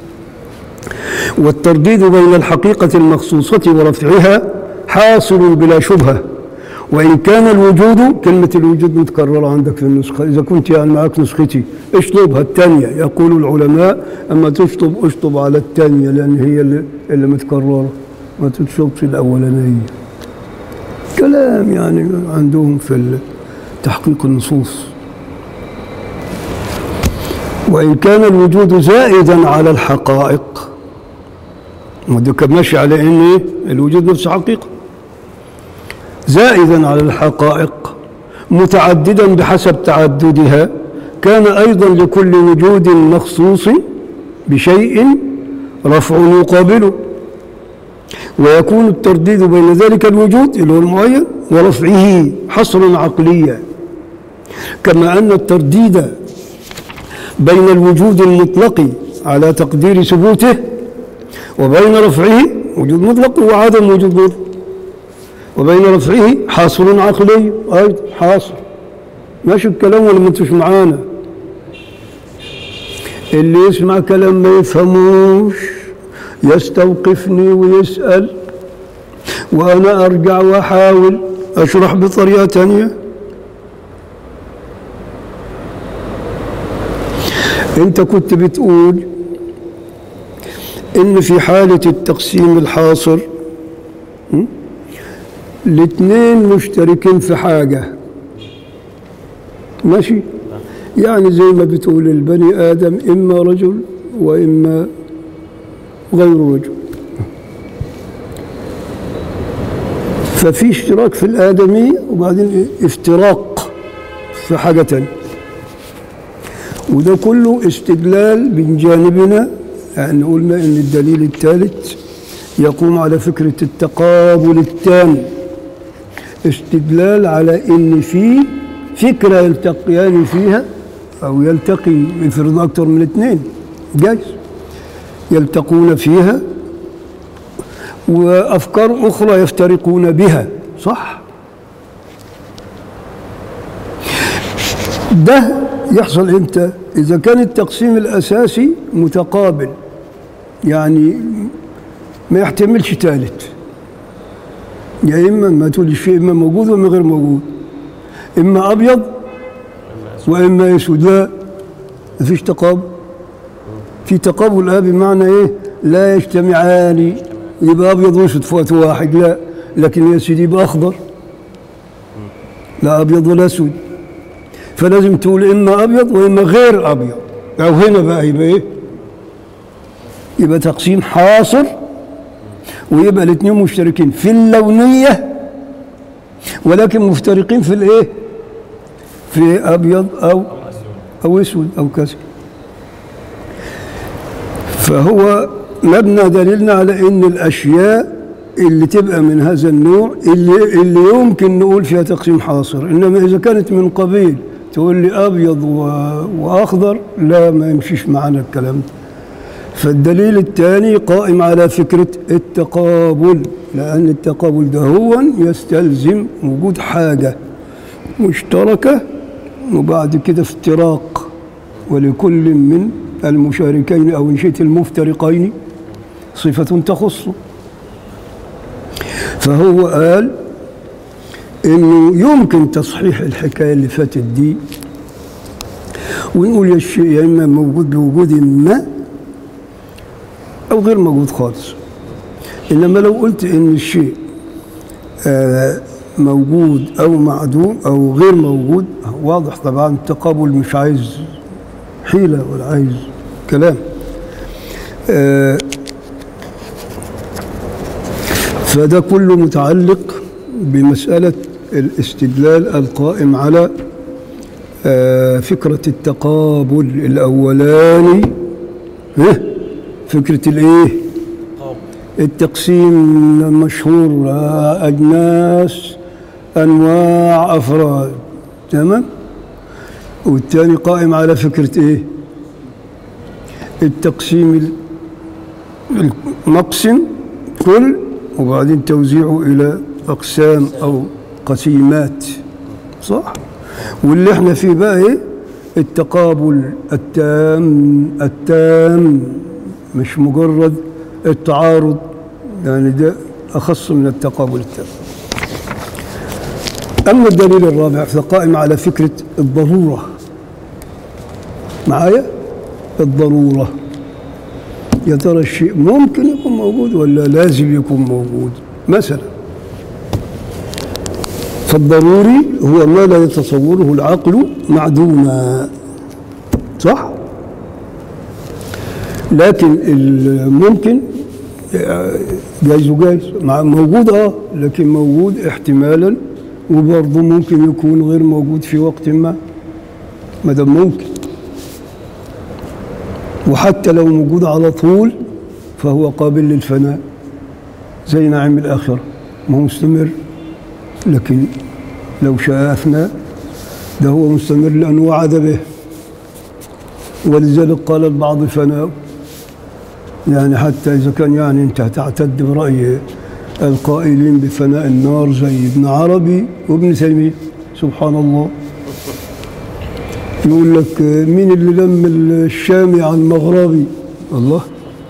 والترديد بين الحقيقة المخصوصة ورفعها حاصل بلا شبهة وإن كان الوجود كلمة الوجود متكررة عندك في النسخة إذا كنت يعني معك نسختي اشطبها الثانية يقول العلماء أما تشطب اشطب على الثانية لأن هي اللي, اللي متكررة ما تشطبش الأولانية كلام يعني عندهم في ال- تحقيق النصوص وإن كان الوجود زائدا على الحقائق وده كان ماشي على إن إيه؟ الوجود نفسه حقيقة زائدا على الحقائق متعددا بحسب تعددها كان أيضا لكل وجود مخصوص بشيء رفع يقابله ويكون الترديد بين ذلك الوجود اللي هو المعين ورفعه حصرا عقليا كما أن الترديد بين الوجود المطلق على تقدير ثبوته وبين رفعه وجود مطلق وعدم وجود مطلق وبين رفعه حاصل عقلي أيضا حاصل ماشي الكلام ولا ما انتوش معانا اللي يسمع كلام ما يفهموش يستوقفني ويسأل وأنا أرجع وأحاول أشرح بطريقة تانية أنت كنت بتقول إن في حالة التقسيم الحاصر م? الاثنين مشتركين في حاجة ماشي يعني زي ما بتقول البني آدم إما رجل وإما غير رجل ففي اشتراك في الآدمية وبعدين افتراق في حاجة تانية وده كله استدلال من جانبنا يعني قلنا ان الدليل الثالث يقوم على فكرة التقابل التام استدلال على ان في فكرة يلتقيان فيها او يلتقي يفرض اكثر من اثنين جايز يلتقون فيها وافكار اخرى يفترقون بها صح ده يحصل امتى اذا كان التقسيم الاساسي متقابل يعني ما يحتملش ثالث يا اما ما تقول الشيء اما موجود واما غير موجود اما ابيض واما اسود لا ما فيش تقابل في تقابل اه بمعنى ايه لا يجتمعان يبقى ابيض واسود في وقت واحد لا لكن يا سيدي يبقى اخضر لا ابيض ولا اسود فلازم تقول اما ابيض واما غير ابيض او هنا بقى يبقى ايه يبقى تقسيم حاصر ويبقى الاثنين مشتركين في اللونيه ولكن مفترقين في الايه في ابيض او او اسود او كذا فهو مبنى دليلنا على ان الاشياء اللي تبقى من هذا النوع اللي اللي يمكن نقول فيها تقسيم حاصر انما اذا كانت من قبيل تقول لي ابيض و... واخضر لا ما يمشيش معانا الكلام ده فالدليل الثاني قائم على فكرة التقابل لأن التقابل ده هو يستلزم وجود حاجة مشتركة وبعد كده افتراق ولكل من المشاركين أو إن شئت المفترقين صفة تخصه فهو قال انه يمكن تصحيح الحكايه اللي فاتت دي ونقول يا الشيء يا اما موجود بوجود ما او غير موجود خالص انما لو قلت ان الشيء آه موجود او معدوم او غير موجود واضح طبعا التقابل مش عايز حيله ولا عايز كلام آه فده كله متعلق بمسألة الاستدلال القائم على آه، فكرة التقابل الأولاني ها؟ فكرة الإيه؟ التقسيم المشهور آه، أجناس أنواع أفراد تمام؟ والثاني قائم على فكرة إيه؟ التقسيم ال- نقسم كل وبعدين توزيعه إلى أقسام أو قسيمات صح واللي احنا فيه بقى ايه التقابل التام التام مش مجرد التعارض يعني ده أخص من التقابل التام أما الدليل الرابع فقائم على فكرة الضرورة معايا الضرورة يا ترى الشيء ممكن يكون موجود ولا لازم يكون موجود مثلا فالضروري هو ما لا يتصوره العقل معدوما صح لكن الممكن جايز وجايز مع- موجود اه لكن موجود احتمالا وبرضه ممكن يكون غير موجود في وقت ما ما دام ممكن وحتى لو موجود على طول فهو قابل للفناء زي نعيم الآخرة ما هو مستمر لكن لو شاء أفنى ده هو مستمر لأنه وعد به ولذلك قال البعض فناء يعني حتى إذا كان يعني أنت تعتد برأي القائلين بفناء النار زي ابن عربي وابن تيمية سبحان الله يقول لك مين اللي لم الشامي عن المغربي الله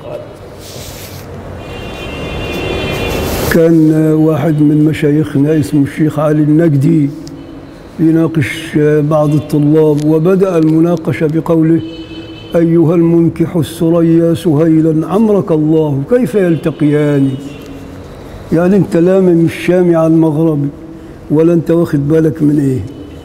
كان واحد من مشايخنا اسمه الشيخ علي النجدي يناقش بعض الطلاب وبدأ المناقشة بقوله أيها المنكح السريا سهيلا عمرك الله كيف يلتقيان يعني انت لا من الشامي على المغربي ولا انت واخد بالك من ايه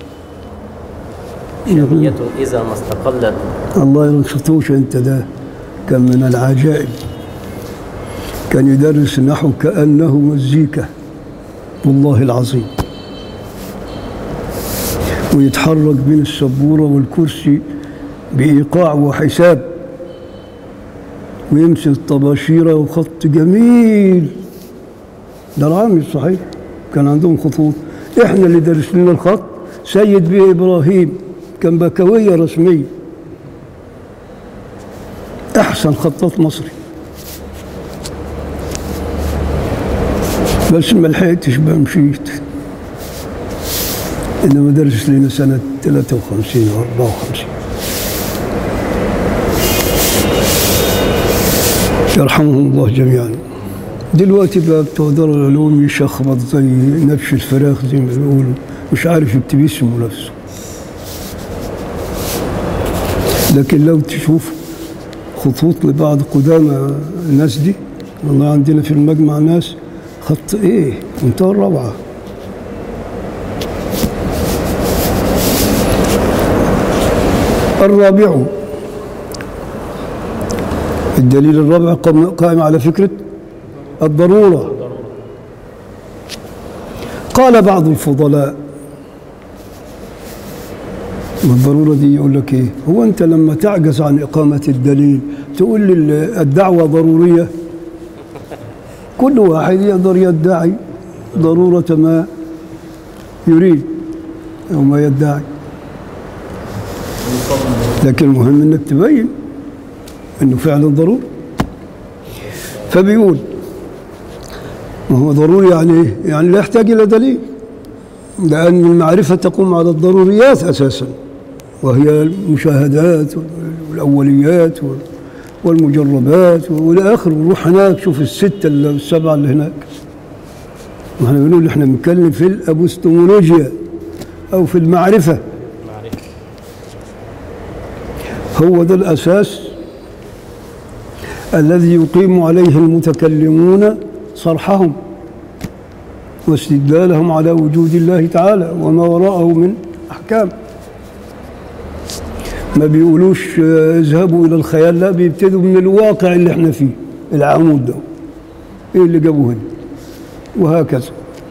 شامية إذا ما استقلت الله ما شفتوش انت ده كان من العجائب كان يدرس النحو كأنه مزيكا والله العظيم ويتحرك بين السبورة والكرسي بإيقاع وحساب ويمسك طباشيرة وخط جميل ده العامل صحيح كان عندهم خطوط احنا اللي درس لنا الخط سيد بيه ابراهيم كان بكويه رسميه احسن خطاط مصري بس ما لحقتش بقى مشيت انما درس لنا سنه 53 او 54 يرحمهم الله جميعا دلوقتي بقى بتوع دار العلوم يشخبط زي نبش الفراخ زي ما بيقولوا مش عارف يكتب اسمه نفسه لكن لو تشوف خطوط لبعض قدامى الناس دي والله عندنا في المجمع ناس خط ايه منتهى الروعه الرابع الدليل الرابع قام- قائم على فكرة الضرورة قال بعض الفضلاء والضرورة دي يقول لك ايه هو انت لما تعجز عن إقامة الدليل تقول لي ال- الدعوة ضرورية كل واحد يقدر يدعي ضرورة ما يريد أو ما يدعي لكن المهم انك تبين انه فعلا ضروري فبيقول ما هو ضروري يعني ايه؟ يعني لا يحتاج الى دليل لان المعرفه تقوم على الضروريات اساسا وهي المشاهدات والاوليات والمجربات والى اخره نروح هناك شوف السته اللي السبعه اللي هناك ما احنا بنقول احنا بنتكلم في الابوستمولوجيا او في المعرفه هو ده الاساس الذي يقيم عليه المتكلمون صرحهم واستدلالهم على وجود الله تعالى وما وراءه من احكام ما بيقولوش آه، اذهبوا الى الخيال لا بيبتدوا من الواقع اللي احنا فيه العمود ده ايه اللي جابوه هنا وهكذا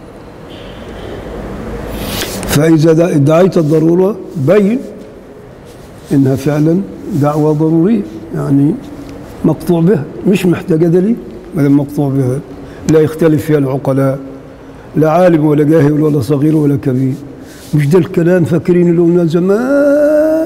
فاذا دا- ادعيت الضروره بين انها فعلا دعوه ضروريه يعني مقطوع بها مش محتاجه دليل ما دام مقطوع بها لا يختلف فيها العقلاء لا عالم ولا جاهل ولا صغير ولا كبير مش ده الكلام فاكرين اللي قلنا زمان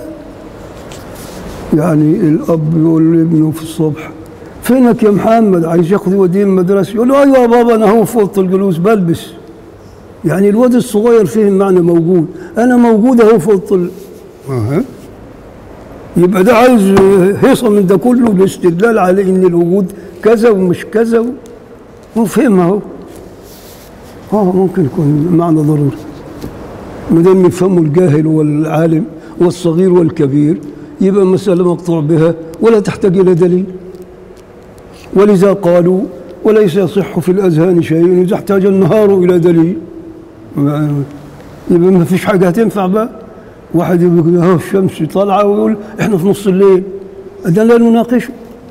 يعني الاب يقول لابنه في الصبح فينك يا محمد عايز ياخذ يوديه المدرسه يقول له ايوه يا بابا انا هو في اوضه الجلوس بلبس يعني الواد الصغير فهم معنى موجود انا موجود اهو في اوضه ال- أها. يبقى ده عايز هيصه من ده كله الاستدلال على ان الوجود كذا ومش كذا و- وفهم اهو اه ممكن يكون معنى ضروري ما دام يفهمه الجاهل والعالم والصغير والكبير يبقى مسألة مقطوع بها ولا تحتاج إلى دليل ولذا قالوا وليس يصح في الأذهان شيء إذا احتاج النهار إلى دليل ما- يبقى ما فيش حاجة هتنفع بقى واحد يقول اهو الشمس طالعة ويقول احنا في نص الليل ده لا نناقشه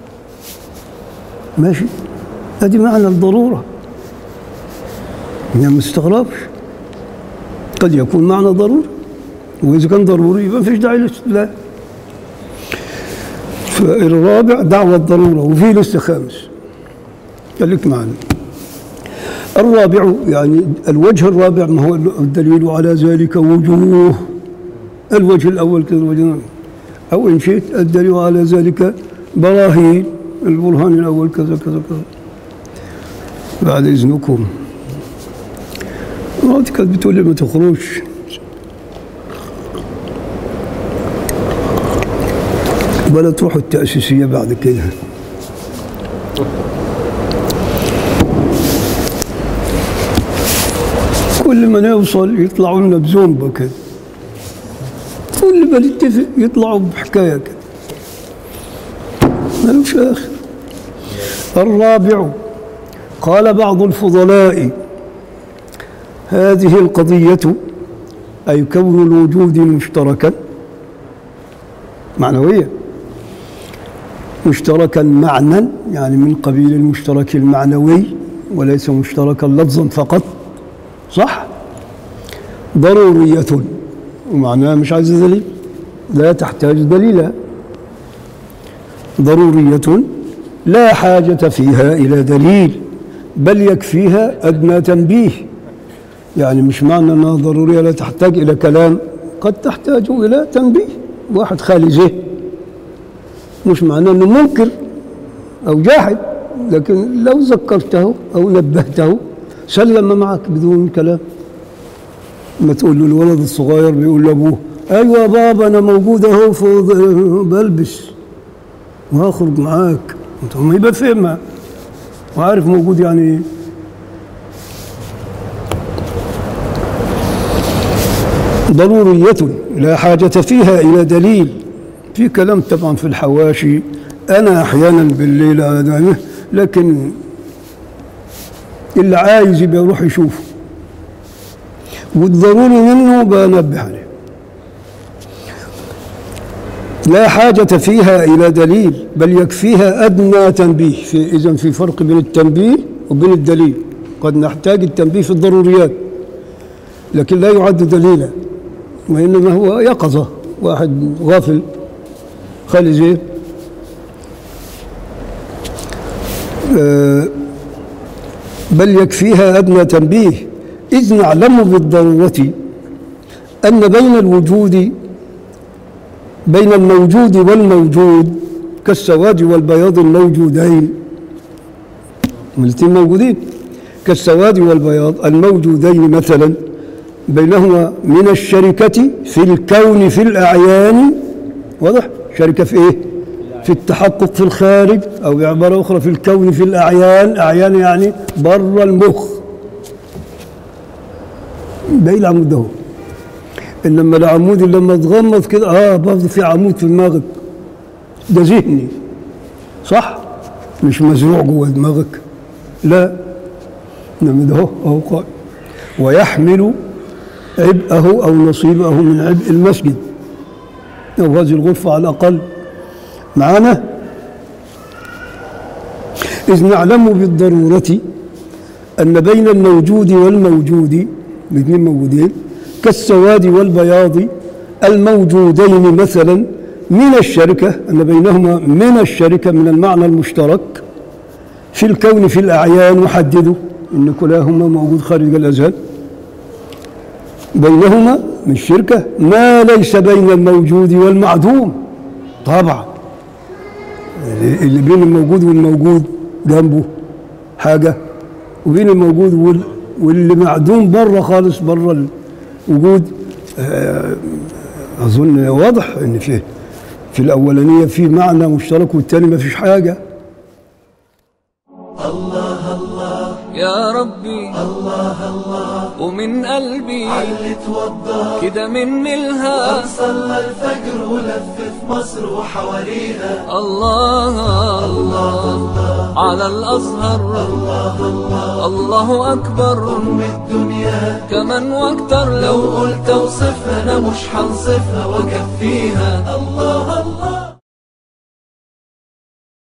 ماشي ادي معنى الضرورة يعني ما استغربش قد يكون معنى ضروري وإذا كان ضروري يبقى ما فيش داعي للاستدلال فالرابع دعوة الضرورة وفي لسه خامس خليك معنا الرابع يعني الوجه الرابع ما هو الدليل على ذلك وجوه الوجه الأول كذا الوجه أو إن شئت الدليل على ذلك براهين البرهان الأول كذا كذا كذا بعد إذنكم مراتي كانت بتقول لي ما تخرجش ولا تروحوا التأسيسية بعد كده كل ما نوصل يطلعوا لنا بزومبا كده كل ما نتفق يطلعوا بحكاية كده ملوش آخر الرابع قال بعض الفضلاء هذه القضية أي كون الوجود مشتركا معنويا مشتركا معنى يعني من قبيل المشترك المعنوي وليس مشتركا لفظا فقط صح ضرورية ومعناها مش عايز دليل لا تحتاج دليلا ضرورية لا حاجة فيها إلى دليل بل يكفيها أدنى تنبيه يعني مش معنى أنها ضرورية لا تحتاج إلى كلام قد تحتاج إلى تنبيه واحد خالي ذهن مش معناه أنه منكر أو جاحد لكن لو ذكرته أو نبهته سلم معك بدون كلام ما تقول له الولد الصغير بيقول لابوه ايوه يا بابا انا موجود اهو في بلبس وهخرج معاك انت ما يبقى فهمها وعارف موجود يعني ايه ضرورية لا حاجة فيها إلى دليل في كلام طبعا في الحواشي أنا أحيانا بالليل أنا لكن اللي عايز يبقى يروح يشوفه والضروري منه بنبه عليه لا حاجة فيها إلى دليل بل يكفيها أدنى تنبيه في إذا في فرق بين التنبيه وبين الدليل قد نحتاج التنبيه في الضروريات لكن لا يعد دليلا وإنما هو يقظة واحد غافل خالي زين آه بل يكفيها أدنى تنبيه إذ نعلم بالضرورة أن بين الوجود بين الموجود والموجود كالسواد والبياض الموجودين الاثنين موجودين كالسواد والبياض الموجودين مثلا بينهما من الشركة في الكون في الأعيان واضح شركة في إيه في التحقق في الخارج أو بعبارة أخرى في الكون في الأعيان أعيان يعني بره المخ باقي العمود ده هو. انما العمود اللي لما تغمض كده اه برضه في عمود في دماغك ده ذهني صح مش مزروع جوه دماغك لا انما ده هو اهو قائم ويحمل عبئه او نصيبه من عبء المسجد او هذه الغرفه على الاقل معانا اذ نعلم بالضروره ان بين الموجود والموجود الاثنين موجودين كالسواد والبياض الموجودين مثلا من الشركة أن بينهما من الشركة من المعنى المشترك في الكون في الأعيان وحددوا أن كلاهما موجود خارج الأذهان بينهما من الشركة ما ليس بين الموجود والمعدوم طبعا اللي بين الموجود والموجود جنبه حاجة وبين الموجود وال واللي معدوم بره خالص بره الوجود آه، اظن واضح ان في في الاولانيه في معنى مشترك والتاني ما فيش حاجه يا ربي الله الله ومن قلبي علي توضى كده مني الها صلى الفجر ولف في مصر وحواليها الله الله على الأزهر الله أكبر أم الدنيا كمان واكتر لو لو قلت اوصفها انا مش هنصفها واكفيها الله الله